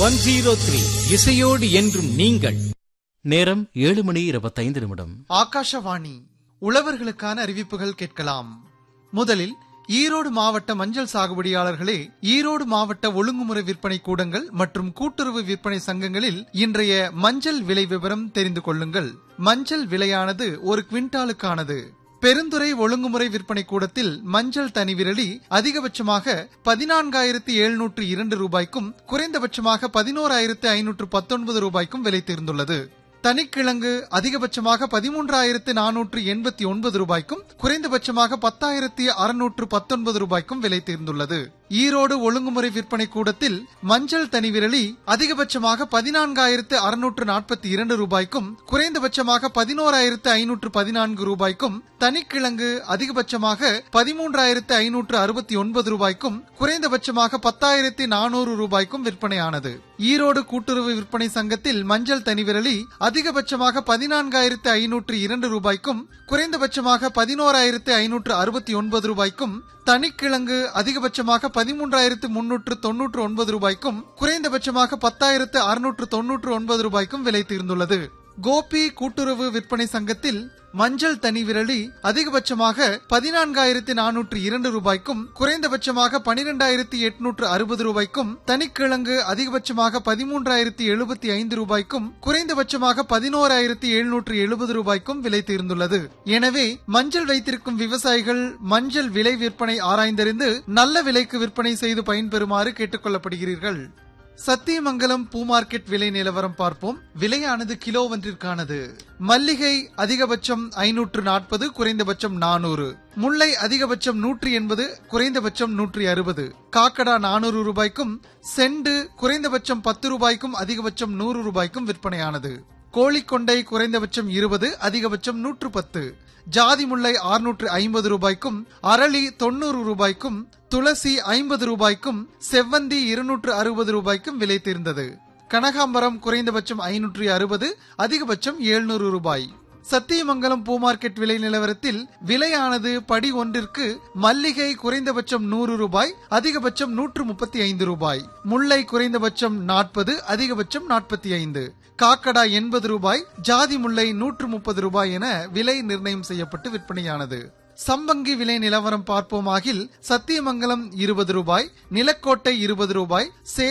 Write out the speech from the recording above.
one zero three இசையோடு என்றும் நீங்கள் நேரம் ஏழு மணி இருபத்தைந்து நிமிடம் ஆகாஷவாணி உழவர்களுக்கான அறிவிப்புகள் கேட்கலாம் முதலில் ஈரோடு மாவட்ட மஞ்சள் சாகுபடியாளர்களே ஈரோடு மாவட்ட ஒழுங்குமுறை விற்பனை கூடங்கள் மற்றும் கூட்டுறவு விற்பனை சங்கங்களில் இன்றைய மஞ்சள் விலை விவரம் தெரிந்து கொள்ளுங்கள் மஞ்சள் விலையானது ஒரு குவிண்டாலுக்கானது பெருந்துறை ஒழுங்குமுறை விற்பனை கூடத்தில் மஞ்சள் தனி விரலி அதிகபட்சமாக பதினான்காயிரத்தி எழுநூற்று இரண்டு ரூபாய்க்கும் குறைந்தபட்சமாக பதினோராயிரத்து ஐநூற்று பத்தொன்பது ரூபாய்க்கும் விலை தேர்ந்துள்ளது தனிக்கிழங்கு அதிகபட்சமாக பதிமூன்றாயிரத்து நானூற்று எண்பத்தி ஒன்பது ரூபாய்க்கும் குறைந்தபட்சமாக பத்தாயிரத்தி அறுநூற்று பத்தொன்பது ரூபாய்க்கும் விலை தேர்ந்துள்ளது ஈரோடு ஒழுங்குமுறை விற்பனை கூடத்தில் மஞ்சள் தனி விரலி அதிகபட்சமாக பதினான்காயிரத்து அறுநூற்று நாற்பத்தி இரண்டு ரூபாய்க்கும் குறைந்தபட்சமாக பதினோராயிரத்து ஐநூற்று பதினான்கு ரூபாய்க்கும் தனிக்கிழங்கு அதிகபட்சமாக பதிமூன்றாயிரத்து ஐநூற்று அறுபத்தி ஒன்பது ரூபாய்க்கும் குறைந்தபட்சமாக பத்தாயிரத்தி நானூறு ரூபாய்க்கும் விற்பனையானது ஈரோடு கூட்டுறவு விற்பனை சங்கத்தில் மஞ்சள் தனி விரலி அதிகபட்சமாக பதினான்காயிரத்து ஐநூற்று இரண்டு ரூபாய்க்கும் குறைந்தபட்சமாக பதினோராயிரத்து ஐநூற்று அறுபத்தி ஒன்பது ரூபாய்க்கும் தனிக்கிழங்கு அதிகபட்சமாக பதிமூன்றாயிரத்து முன்னூற்று தொன்னூற்று ஒன்பது ரூபாய்க்கும் குறைந்தபட்சமாக பத்தாயிரத்து அறுநூற்று தொன்னூற்று ஒன்பது ரூபாய்க்கும் விலை தீர்ந்துள்ளது கோபி கூட்டுறவு விற்பனை சங்கத்தில் மஞ்சள் தனி விரலி அதிகபட்சமாக பதினான்காயிரத்தி நானூற்று இரண்டு ரூபாய்க்கும் குறைந்தபட்சமாக பனிரெண்டாயிரத்தி எட்நூற்று அறுபது ரூபாய்க்கும் தனிக்கிழங்கு அதிகபட்சமாக பதிமூன்றாயிரத்தி எழுபத்தி ஐந்து ரூபாய்க்கும் குறைந்தபட்சமாக பதினோராயிரத்தி எழுநூற்று எழுபது ரூபாய்க்கும் விலை தீர்ந்துள்ளது எனவே மஞ்சள் வைத்திருக்கும் விவசாயிகள் மஞ்சள் விலை விற்பனை ஆராய்ந்தறிந்து நல்ல விலைக்கு விற்பனை செய்து பயன்பெறுமாறு கேட்டுக் கொள்ளப்படுகிறீர்கள் சத்தியமங்கலம் பூ மார்க்கெட் விலை நிலவரம் பார்ப்போம் விலையானது கிலோ ஒன்றிற்கானது மல்லிகை அதிகபட்சம் ஐநூற்று நாற்பது குறைந்தபட்சம் நானூறு முல்லை அதிகபட்சம் நூற்றி எண்பது குறைந்தபட்சம் நூற்றி அறுபது காக்கடா நானூறு ரூபாய்க்கும் செண்டு குறைந்தபட்சம் பத்து ரூபாய்க்கும் அதிகபட்சம் நூறு ரூபாய்க்கும் விற்பனையானது கோழிக்கொண்டை குறைந்தபட்சம் இருபது அதிகபட்சம் நூற்று பத்து ஜாதி முல்லை ஆறுநூற்று ஐம்பது ரூபாய்க்கும் அரளி தொண்ணூறு ரூபாய்க்கும் துளசி ஐம்பது ரூபாய்க்கும் செவ்வந்தி இருநூற்று அறுபது ரூபாய்க்கும் விலை தீர்ந்தது கனகாம்பரம் குறைந்தபட்சம் ஐநூற்று அறுபது அதிகபட்சம் எழுநூறு ரூபாய் சத்தியமங்கலம் பூ மார்க்கெட் விலை நிலவரத்தில் விலையானது படி ஒன்றிற்கு மல்லிகை குறைந்தபட்சம் நூறு ரூபாய் அதிகபட்சம் நூற்று முப்பத்தி ஐந்து ரூபாய் முல்லை குறைந்தபட்சம் நாற்பது அதிகபட்சம் நாற்பத்தி ஐந்து காக்கடா எண்பது ரூபாய் ஜாதி முல்லை நூற்று முப்பது ரூபாய் என விலை நிர்ணயம் செய்யப்பட்டு விற்பனையானது சம்பங்கி விலை நிலவரம் பார்ப்போமாகில் சத்தியமங்கலம் இருபது ரூபாய் நிலக்கோட்டை இருபது ரூபாய்